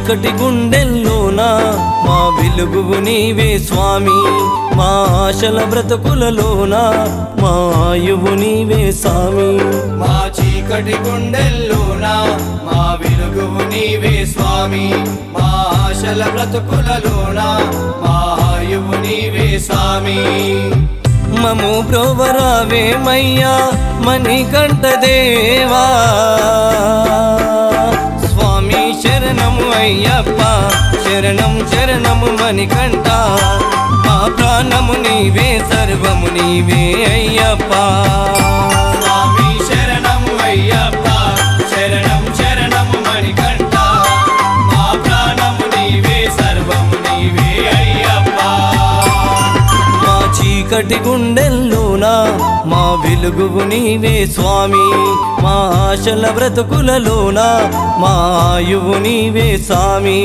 చీకటి గుండెల్లోన మా వెలుగువు నీవే స్వామి మా ఆశల బ్రతుకులలోన మా ఆయువు నీవే స్వామి మా చీకటి గుండెల్లోన మా వెలుగువు నీవే స్వామి మా ఆశల బ్రతుకులలోన మా ఆయువు నీవే స్వామి మము బ్రోవరావేమయ్యా మణికంఠ దేవా స్వామి శరణము అయ్యప్ప శరణం శరణము మణికంఠ మా ప్రాణము నీవే సర్వము నీవే అయ్యప్ప స్వామి శరణం అయ్యప్ప శరణం శరణము మణికంఠ మా ప్రాణము నీవే సర్వము నీవే అయ్యప్ప మా చీకటి గుండెల్లోన మా వెలుగువు నీవే స్వామి మా ఆశల బ్రతుకులలోన మా ఆయువు నీవే స్వామి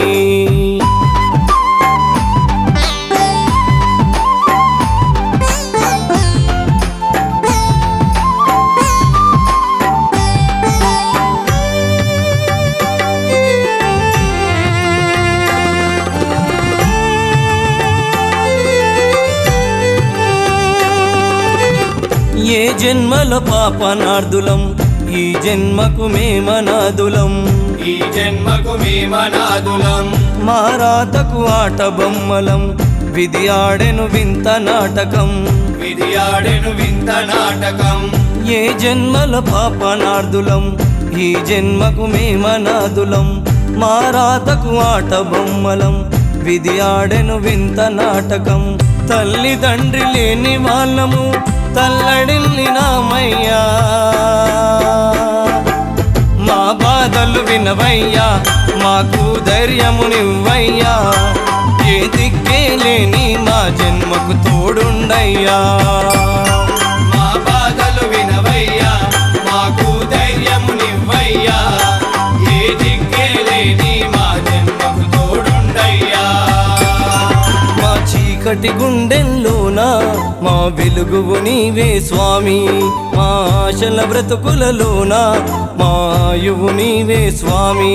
ఏ జన్మల పాపనార్దులం ఈ జన్మకు మేమనాదులం ఈ జన్మకు మేమనాదులం మా రాతకు ఆట బొమ్మలం విధి ఆడెను వింత నాటకం విధి ఆడెను వింత నాటకం ఏ జన్మల పాపనార్దులం ఈ జన్మకు మేమనాదులం మా రాతకు ఆట బొమ్మలం విధి ఆడెను వింత నాటకం తల్లి తండ్రి లేని వాళ్ళము తల్లడిల్లినామయ్యా మా బాధలు వినవయ్యా మాకు ధైర్యమునివ్వయ్యా ఏ దిక్కే లేని మా జన్మకు తోడుండయ్యా మా బాధలు వినవయ్యా మాకు ధైర్యమునివ్వయ్యా ఏ దిక్కే లేని మా జన్మకు తోడుండయ్యా మా చీకటి గుండెల్లోన మా వెలుగువు నీవే స్వామి మా ఆశల బ్రతుకులలోన మా ఆయువు నీవే స్వామి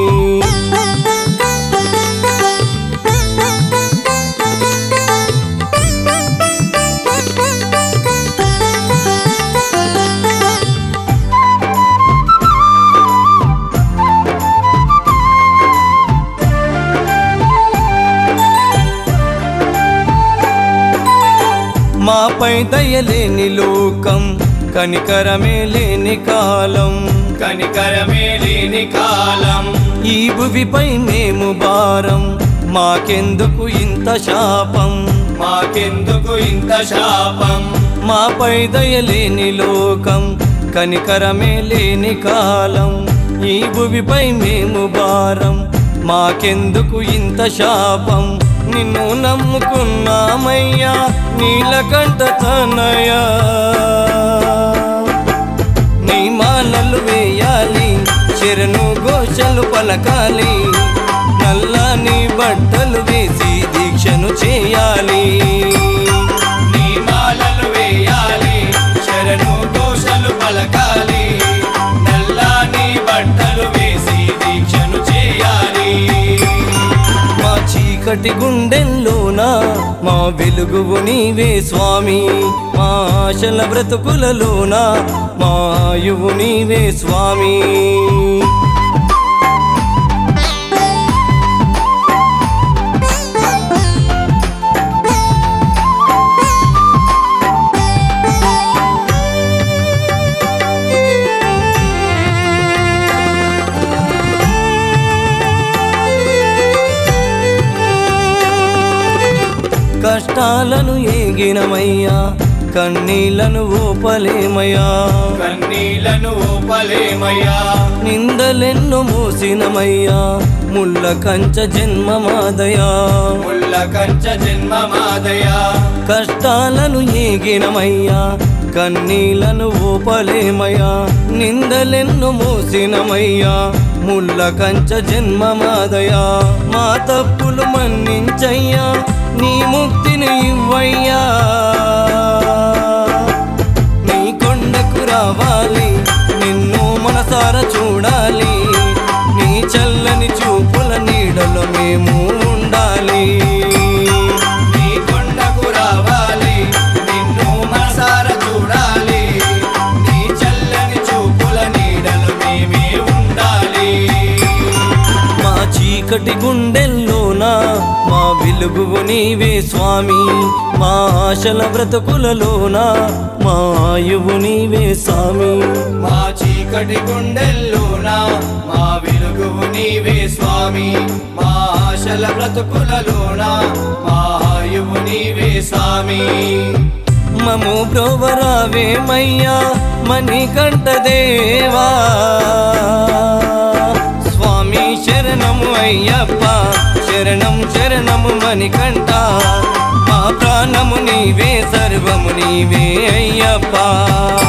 మాపై దయలేని లోకం కనికరమే లేని కాలం కనికరమే లేని కాలం ఈ భువిపై మేము భారం మాకెందుకు ఇంత శాపం మాకెందుకు ఇంత శాపం మాపై దయలేని లోకం కనికరమే లేని కాలం ఈ భువిపై మేము భారం మాకెందుకు ఇంత శాపం నిన్ను నమ్ముకున్నామయ్యా నీలకంఠ తనయా నీ మాలలు వేయాలి చెరను ఘోషలు పలకాలి నల్లని బట్టలు వేసి దీక్షను చేయాలి నీ మాలలు వేయాలి శరణు ఘోషలు పలకాలి నల్లాని బట్టలు వేసి దీక్షను చేయాలి మా చీకటి గుండెల్లోన మా వెలుగువు నీవే స్వామి మా ఆశల బ్రతుకులలోన మా ఆయువు నీవే స్వామి కష్టాలను ఏగినమయ్యా కన్నీళ్లను ఓపలేమయ్యా కన్నీళ్లను ఓపలేమయ్యా నిందలెన్నో మోసినమయ్యా ముళ్ళ కంచ జన్మమాదయా ముళ్ళ కంచ జన్మ మాదయా కష్టాలను ఏగినమయ్యా కన్నీళ్లను ఓపలేమయ్యా నిందలెన్నో మోసినమయ్యా ముళ్ళ కంచ జన్మమాదయా మా తప్పులు మన్నించయ్యా నీ ముక్తిని ఇవ్వయ్యా నీ కొండకు రావాలి నిన్ను మనసార చూడాలి నీ చల్లని చూపుల నీడ చీకటి గుండెల్లోన మా వెలుగువు నీవే స్వామి మా ఆశల బ్రతుకులలోన మా ఆయువు నీవే స్వామి మా చీకటి గుండెల్లోన మా వెలుగువు నీవే స్వామి మా ఆశల బ్రతుకులలోన మా ఆయువు నీవే స్వామి మము బ్రోవరావేమయ్యా మణికంఠ దేవా స్వామి శరణము అయ్యప్ప శరణం శరణము మణికంఠ మా ప్రాణము నీవే సర్వము నీవే అయ్యప్ప